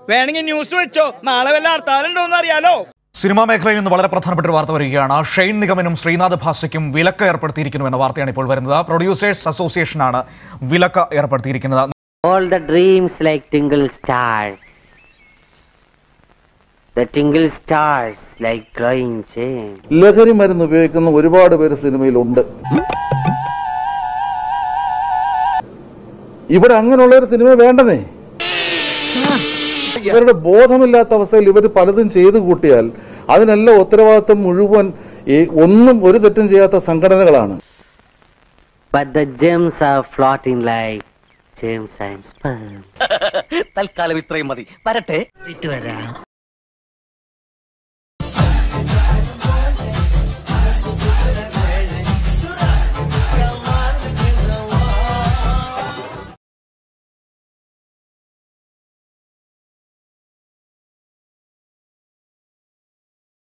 വേണമെങ്കിൽ ന്യൂസ് വെച്ചോ നാളെ വല്ല ഹർത്താലുണ്ടോന്ന് അറിയാലോ സിനിമാ മേഖലയിൽ നിന്ന് വളരെ പ്രധാനപ്പെട്ട ഒരു വാർത്ത വരികയാണ് ഷെയ്ൻ നിഗമനും ശ്രീനാഥ് ഭാഷയ്ക്കും വിലക്ക് ഏർപ്പെടുത്തിയിരിക്കുന്നു എന്ന വാർത്തയാണ് ഇപ്പോൾ വരുന്നത് പ്രൊഡ്യൂസേഴ്സ് അസോസിയേഷനാണ് വിലക്ക് ഏർപ്പെടുത്തിയിരിക്കുന്നത് All the dreams like tingle stars. The tingle stars like glowing gems. ലഹരി മരുന്ന് ഉപയോഗിക്കുന്ന ഒരുപാട് പേര് സിനിമയിലുണ്ട് ഇവിടെ അങ്ങനെയുള്ള ഒരു സിനിമ വേണ്ടതേ ഇവരുടെ ബോധമില്ലാത്ത അവസ്ഥയിൽ ഇവർ പലതും ചെയ്തു കൂട്ടിയാൽ അതിനെല്ലാം ഉത്തരവാദിത്വം മുഴുവൻ ഈ ഒന്നും ഒരു തെറ്റും ചെയ്യാത്ത സംഘടനകളാണ് But the gems are floating like gems and sperm. തൽക്കാലം ഇത്രയും മതി വരട്ടെ